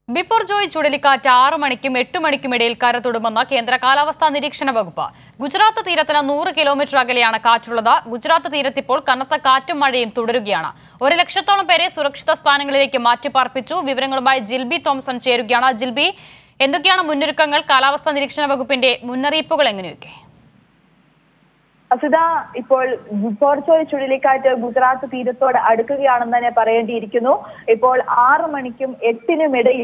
ബിപ്പോർ ജോയ് ചുഴലിക്കാറ്റ് ആറ് മണിക്കും എട്ട് മണിക്കും ഇടയിൽ കരതൊടുമെന്ന് കേന്ദ്ര കാലാവസ്ഥാ നിരീക്ഷണ വകുപ്പ് ഗുജറാത്ത് തീരത്തിന് നൂറ് കിലോമീറ്റർ അകലെയാണ് കാറ്റുള്ളത് ഗുജറാത്ത് തീരത്ത് ഇപ്പോൾ കനത്ത കാറ്റും മഴയും തുടരുകയാണ് ഒരു ലക്ഷത്തോളം പേരെ സുരക്ഷിത സ്ഥാനങ്ങളിലേക്ക് മാറ്റിപ്പാർപ്പിച്ചു വിവരങ്ങളുമായി ജിൽബി തോമസൺ ചേരുകയാണ് ജിൽബി എന്തൊക്കെയാണ് മുന്നൊരുക്കങ്ങൾ കാലാവസ്ഥാ നിരീക്ഷണ വകുപ്പിന്റെ മുന്നറിയിപ്പുകൾ എങ്ങനെയൊക്കെ അസിത ഇപ്പോൾ ബിപ്പോർച്ചോയ് ചുഴലിക്കാറ്റ് ഗുജറാത്ത് തീരത്തോട് അടുക്കുകയാണെന്ന് തന്നെ പറയേണ്ടിയിരിക്കുന്നു ഇപ്പോൾ ആറ് മണിക്കും എട്ടിനും ഇടയിൽ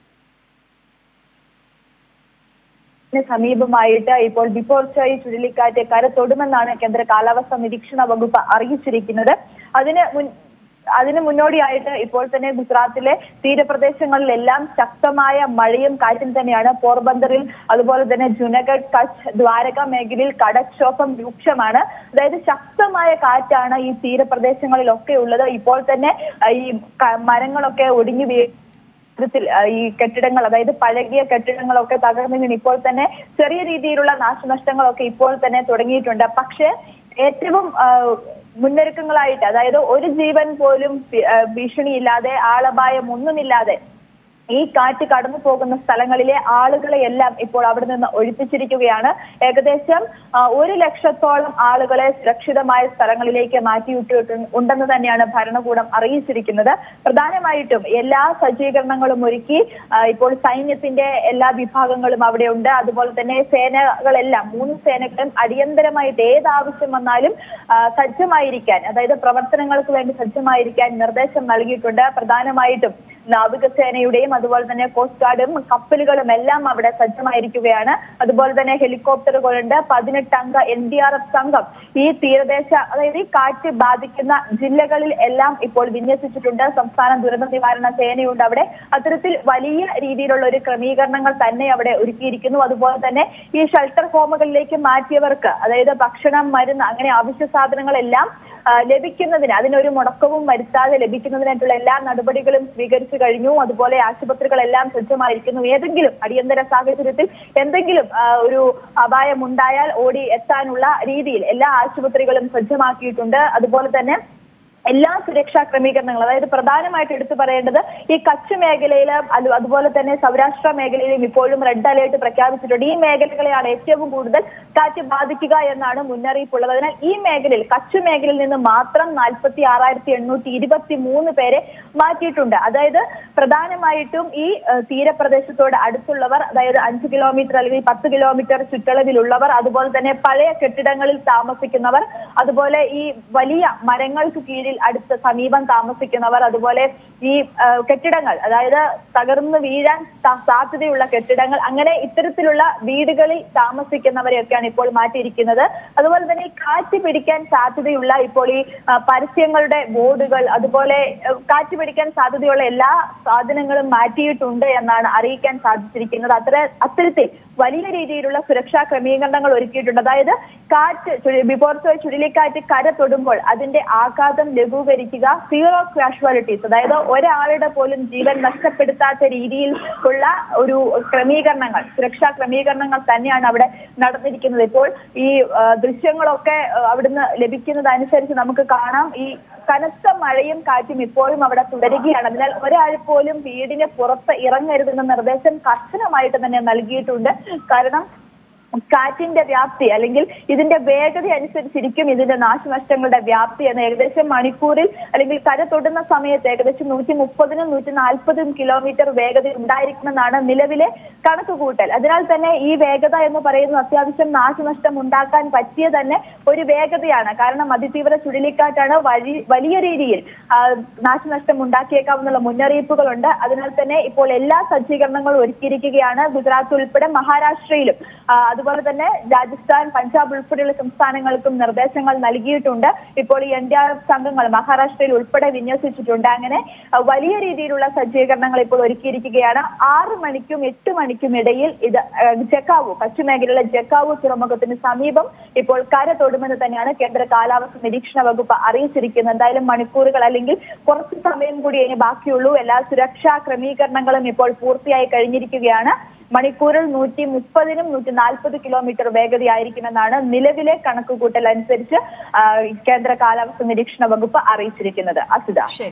ന് സമീപമായിട്ട് ഇപ്പോൾ ബിപ്പോർച്ചോയ് ചുഴലിക്കാറ്റ് കരത്തൊടുമെന്നാണ് കേന്ദ്ര കാലാവസ്ഥാ നിരീക്ഷണ വകുപ്പ് അറിയിച്ചിരിക്കുന്നത് അതിന് മുൻ അതിന് മുന്നോടിയായിട്ട് ഇപ്പോൾ തന്നെ ഗുജറാത്തിലെ തീരപ്രദേശങ്ങളിലെല്ലാം ശക്തമായ മഴയും കാറ്റും തന്നെയാണ് പോർബന്തറിൽ അതുപോലെ തന്നെ ജുനഗഡ് കച്ച് ദ്വാരക മേഖലയിൽ കടക്ഷോഭം രൂക്ഷമാണ് അതായത് ശക്തമായ കാറ്റാണ് ഈ തീരപ്രദേശങ്ങളിലൊക്കെ ഉള്ളത് ഇപ്പോൾ തന്നെ ആ, ഈ ക- മരങ്ങളൊക്കെ ഒടിഞ്ഞു വീ ഇത്തരത്തിൽ ആ, ഈ കെട്ടിടങ്ങൾ അതായത് പഴകിയ കെട്ടിടങ്ങളൊക്കെ തകർന്നു വീണ് ഇപ്പോൾ തന്നെ ചെറിയ രീതിയിലുള്ള നാശനഷ്ടങ്ങളൊക്കെ ഇപ്പോൾ തന്നെ തുടങ്ങിയിട്ടുണ്ട് പക്ഷേ ഏറ്റവും ആ, മുന്നൊരുക്കങ്ങളായിട്ട് അതായത് ഒരു ജീവൻ പോലും ഭീ- ആ, ഭീഷണിയില്ലാതെ ആളപായം ഒന്നുമില്ലാതെ ഈ കാറ്റ് കടന്നു പോകുന്ന സ്ഥലങ്ങളിലെ ആളുകളെ എല്ലാം ഇപ്പോൾ അവിടെ നിന്ന് ഒഴിപ്പിച്ചിരിക്കുകയാണ് ഏകദേശം ആ, ഒരു ലക്ഷത്തോളം ആളുകളെ സുരക്ഷിതമായ സ്ഥലങ്ങളിലേക്ക് മാറ്റിവിട്ടിട്ട് ഉണ്ടെന്ന് തന്നെയാണ് ഭരണകൂടം അറിയിച്ചിരിക്കുന്നത് പ്രധാനമായിട്ടും എല്ലാ സജ്ജീകരണങ്ങളും ഒരുക്കി ആ, ഇപ്പോൾ സൈന്യത്തിന്റെ എല്ലാ വിഭാഗങ്ങളും അവിടെ ഉണ്ട് അതുപോലെ തന്നെ സേനകളെല്ലാം മൂന്ന് സേനകളും അടിയന്തരമായിട്ട് ഏത് ആവശ്യം വന്നാലും ആ, സജ്ജമായിരിക്കാൻ അതായത് പ്രവർത്തനങ്ങൾക്ക് വേണ്ടി സജ്ജമായിരിക്കാൻ നിർദ്ദേശം നൽകിയിട്ടുണ്ട് പ്രധാനമായിട്ടും നാവികസേനയുടെയും അതുപോലെ തന്നെ കോസ്റ്റ് ഗാർഡും കപ്പലുകളും എല്ലാം അവിടെ സജ്ജമായിരിക്കുകയാണ് അതുപോലെ തന്നെ ഹെലികോപ്റ്ററുകളുണ്ട് പതിനെട്ട് അംഗ എൻ ഡി ആർ എഫ് സംഘം ഈ തീരദേശ അതായത് ഈ കാറ്റ് ബാധിക്കുന്ന ജില്ലകളിൽ എല്ലാം ഇപ്പോൾ വിന്യസിച്ചിട്ടുണ്ട് സംസ്ഥാന ദുരന്ത നിവാരണ സേനയുണ്ട് അവിടെ അത്തരത്തിൽ വലിയ രീതിയിലുള്ള ഒരു ക്രമീകരണങ്ങൾ തന്നെ അവിടെ ഒരുക്കിയിരിക്കുന്നു അതുപോലെ തന്നെ ഈ ഷെൽട്ടർ ഹോമുകളിലേക്ക് മാറ്റിയവർക്ക് അതായത് ഭക്ഷണം മരുന്ന് അങ്ങനെ അവശ്യ സാധനങ്ങളെല്ലാം ആ, ലഭിക്കുന്നതിന് അതിനൊരു മുടക്കവും വരുത്താതെ ലഭിക്കുന്നതിനായിട്ടുള്ള എല്ലാ നടപടികളും സ്വീകരിച്ചു കഴിഞ്ഞു അതുപോലെ ആശുപത്രികളെല്ലാം സജ്ജമായിരിക്കുന്നു ഏതെങ്കിലും അടിയന്തര സാഹചര്യത്തിൽ എന്തെങ്കിലും ആ, ഒരു അപായം ഉണ്ടായാൽ ഓടി എത്താനുള്ള രീതിയിൽ എല്ലാ ആശുപത്രികളും സജ്ജമാക്കിയിട്ടുണ്ട് അതുപോലെ തന്നെ എല്ലാ സുരക്ഷാ ക്രമീകരണങ്ങളും അതായത് പ്രധാനമായിട്ട് എടുത്തു പറയേണ്ടത് ഈ കച്ച് മേഖലയിൽ അത് അതുപോലെ തന്നെ സൗരാഷ്ട്ര മേഖലയിലും ഇപ്പോഴും റെഡ് അലേർട്ട് പ്രഖ്യാപിച്ചിട്ടുണ്ട് ഈ മേഖലകളെയാണ് ഏറ്റവും കൂടുതൽ കാറ്റ് ബാധിക്കുക എന്നാണ് മുന്നറിയിപ്പുള്ളത് അതിനാൽ ഈ മേഖലയിൽ കച്ച് മേഖലയിൽ നിന്ന് മാത്രം നാൽപ്പത്തി ആറായിരത്തി എണ്ണൂറ്റി ഇരുപത്തി മൂന്ന് പേരെ മാറ്റിയിട്ടുണ്ട് അതായത് പ്രധാനമായിട്ടും ഈ ഏഹ്, തീരപ്രദേശത്തോട് അടുത്തുള്ളവർ അതായത് അഞ്ച് കിലോമീറ്റർ അല്ലെങ്കിൽ പത്ത് കിലോമീറ്റർ ചുറ്റളവിലുള്ളവർ അതുപോലെ തന്നെ പഴയ കെട്ടിടങ്ങളിൽ താമസിക്കുന്നവർ അതുപോലെ ഈ വലിയ മരങ്ങൾക്ക് കീഴിൽ അടുത്ത് സമീപം താമസിക്കുന്നവർ അതുപോലെ ഈ ആ, കെട്ടിടങ്ങൾ അതായത് തകർന്നു വീഴാൻ സ- സാധ്യതയുള്ള കെട്ടിടങ്ങൾ അങ്ങനെ ഇത്തരത്തിലുള്ള വീടുകളിൽ താമസിക്കുന്നവരെയൊക്കെയാണ് ഇപ്പോൾ മാറ്റിയിരിക്കുന്നത് അതുപോലെ തന്നെ ഈ കാറ്റ് പിടിക്കാൻ സാധ്യതയുള്ള ഇപ്പോൾ ഈ ആ, പരസ്യങ്ങളുടെ ബോർഡുകൾ അതുപോലെ ആ, കാറ്റ് പിടിക്കാൻ സാധ്യതയുള്ള എല്ലാ സാധനങ്ങളും മാറ്റിയിട്ടുണ്ട് എന്നാണ് അറിയിക്കാൻ സാധിച്ചിരിക്കുന്നത് അത്ര അത്തരത്തിൽ വലിയ രീതിയിലുള്ള സുരക്ഷാ ക്രമീകരണങ്ങൾ ഒരുക്കിയിട്ടുണ്ട് അതായത് കാറ്റ് ചുഴി- ബിപോർസോ ചുഴലിക്കാറ്റ് കര തൊടുമ്പോൾ അതിന്റെ ആഘാതം ലഘൂകരിക്കുക സീറോ കാഷ്വാലിറ്റീസ് അതായത് ഒരാളുടെ പോലും ജീവൻ നഷ്ടപ്പെടുത്താത്ത രീതിയിൽ ഉള്ള ഒരു ക്രമീകരണങ്ങൾ സുരക്ഷാ ക്രമീകരണങ്ങൾ തന്നെയാണ് അവിടെ നടന്നിരിക്കുന്നത് ഇപ്പോൾ ഈ ആ, ദൃശ്യങ്ങളൊക്കെ ആ, അവിടുന്ന് ലഭിക്കുന്നതനുസരിച്ച് നമുക്ക് കാണാം ഈ കനത്ത മഴയും കാറ്റും ഇപ്പോഴും അവിടെ തുടരുകയാണ് അതിനാൽ ഒരാൾ പോലും വീടിന് പുറത്ത് ഇറങ്ങരുതെന്ന നിർദ്ദേശം കർശനമായിട്ട് തന്നെ നൽകിയിട്ടുണ്ട് കാരണം കാറ്റിന്റെ വ്യാപ്തി അല്ലെങ്കിൽ ഇതിന്റെ വേഗത അനുസരിച്ചിരിക്കും ഇതിന്റെ നാശനഷ്ടങ്ങളുടെ വ്യാപ്തി എന്ന് ഏകദേശം മണിക്കൂറിൽ അല്ലെങ്കിൽ കര തൊടുന്ന സമയത്ത് ഏകദേശം നൂറ്റി മുപ്പതിനും നൂറ്റി നാൽപ്പതും കിലോമീറ്റർ വേഗത ഉണ്ടായിരിക്കുമെന്നാണ് നിലവിലെ കണക്കുകൂട്ടൽ അതിനാൽ തന്നെ ഈ വേഗത എന്ന് പറയുന്നത് അത്യാവശ്യം നാശനഷ്ടം ഉണ്ടാക്കാൻ പറ്റിയ തന്നെ ഒരു വേഗതയാണ് കാരണം അതിതീവ്ര ചുഴലിക്കാറ്റാണ് വഴി വലിയ രീതിയിൽ ആ, നാശനഷ്ടം ഉണ്ടാക്കിയേക്കാവുന്ന മുന്നറിയിപ്പുകളുണ്ട് അതിനാൽ തന്നെ ഇപ്പോൾ എല്ലാ സജ്ജീകരണങ്ങളും ഒരുക്കിയിരിക്കുകയാണ് ഗുജറാത്ത് ഉൾപ്പെടെ മഹാരാഷ്ട്രയിലും ആ, അതുപോലെ തന്നെ രാജസ്ഥാൻ പഞ്ചാബ് ഉൾപ്പെടെയുള്ള സംസ്ഥാനങ്ങൾക്കും നിർദ്ദേശങ്ങൾ നൽകിയിട്ടുണ്ട് ഇപ്പോൾ ഈ എൻ ഡി ആർ എഫ് സംഘങ്ങൾ മഹാരാഷ്ട്രയിൽ ഉൾപ്പെടെ വിന്യസിച്ചിട്ടുണ്ട് അങ്ങനെ ആ, വലിയ രീതിയിലുള്ള സജ്ജീകരണങ്ങൾ ഇപ്പോൾ ഒരുക്കിയിരിക്കുകയാണ് ആറ് മണിക്കും എട്ട് മണിക്കും ഇടയിൽ ഇത് ആ, ജക്കാവു കച്ച് മേഖലയിലെ ജക്കാവു തുറമുഖത്തിന് സമീപം ഇപ്പോൾ കര തൊടുമെന്ന് തന്നെയാണ് കേന്ദ്ര കാലാവസ്ഥ നിരീക്ഷണ വകുപ്പ് അറിയിച്ചിരിക്കുന്നത് എന്തായാലും മണിക്കൂറുകൾ അല്ലെങ്കിൽ കുറച്ച് സമയം കൂടി ഇനി ബാക്കിയുള്ളൂ എല്ലാ സുരക്ഷാ ക്രമീകരണങ്ങളും ഇപ്പോൾ പൂർത്തിയായി കഴിഞ്ഞിരിക്കുകയാണ് മണിക്കൂറിൽ നൂറ്റി മുപ്പതിനും നൂറ്റി നാൽപ്പത് കിലോമീറ്റർ വേഗതയായിരിക്കുമെന്നാണ് നിലവിലെ കണക്കുകൂട്ടൽ അനുസരിച്ച് ആ, കേന്ദ്ര കാലാവസ്ഥ നിരീക്ഷണ വകുപ്പ് അറിയിച്ചിരിക്കുന്നത് അസിത ശരി